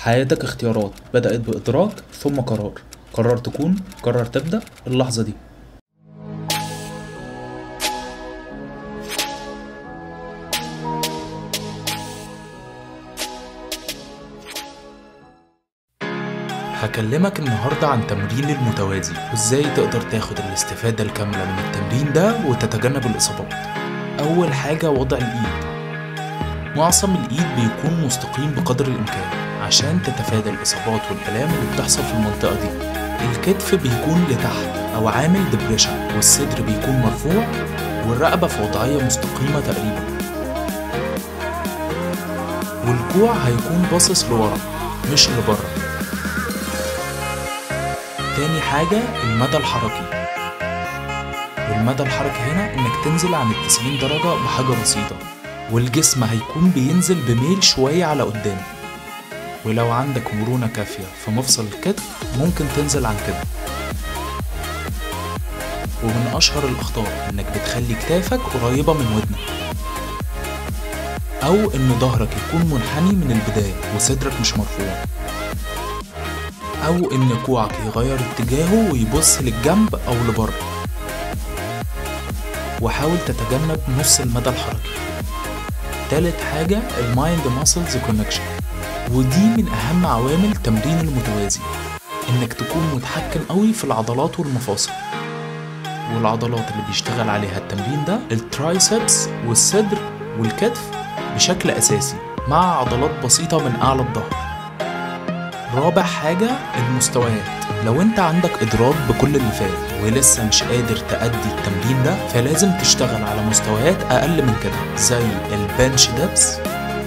حياتك اختيارات بدأت بإدراك ثم قرار قرر تكون قرر تبدأ اللحظة دي هكلمك النهاردة عن تمرين المتوازي وازاي تقدر تاخد الاستفادة الكاملة من التمرين ده وتتجنب الإصابات أول حاجة وضع الإيد معصم الإيد بيكون مستقيم بقدر الإمكان عشان تتفادى الإصابات والآلام اللي بتحصل في المنطقة دي الكتف بيكون لتحت أو عامل ديبريشن والصدر بيكون مرفوع والرقبة في وضعية مستقيمة تقريبا والكوع هيكون باصص لورا مش لبره تاني حاجة المدى الحركي والمدى الحركي هنا انك تنزل عن التسعين درجة بحاجة بسيطة والجسم هيكون بينزل بميل شوية على قدام ولو عندك مرونة كافية في مفصل الكتف ممكن تنزل عن كده ومن أشهر الأخطاء إنك بتخلي كتافك قريبة من ودنك أو إن ظهرك يكون منحني من البداية وصدرك مش مرفوع أو إن كوعك يغير اتجاهه ويبص للجنب أو لبره وحاول تتجنب نص المدى الحركي تالت حاجة المايند ماسلز كونكشن ودي من أهم عوامل تمرين المتوازي إنك تكون متحكم قوي في العضلات والمفاصل والعضلات اللي بيشتغل عليها التمرين ده الترايسبس والصدر والكتف بشكل أساسي مع عضلات بسيطة من أعلى الظهر رابع حاجة المستويات لو انت عندك ادراك بكل اللي فات ولسه مش قادر تأدي التمرين ده فلازم تشتغل على مستويات اقل من كده زي البنش دبس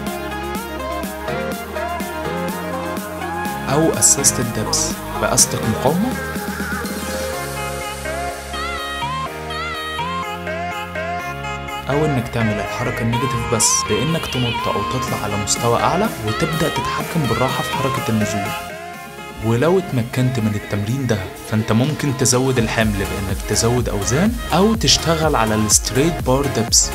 او اسيستد دبس بأستك مقاومة او انك تعمل الحركه النيجاتيف بس بانك تنط او تطلع على مستوى اعلى وتبدا تتحكم بالراحه في حركه النزول ولو اتمكنت من التمرين ده فانت ممكن تزود الحمل بانك تزود اوزان او تشتغل على الستريت بار دبس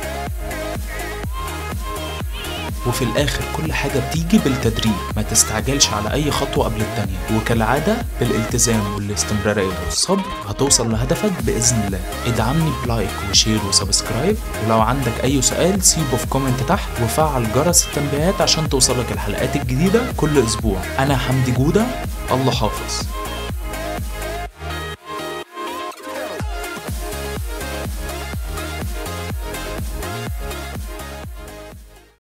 وفي الاخر كل حاجة بتيجي بالتدريج ما تستعجلش على اي خطوة قبل التانية وكالعادة بالالتزام والاستمرارية والصبر هتوصل لهدفك بإذن الله ادعمني بلايك وشير وسبسكرايب ولو عندك اي سؤال سيبه في كومنت تحت وفعل جرس التنبيهات عشان توصلك الحلقات الجديدة كل اسبوع انا حمدي جودة الله حافظ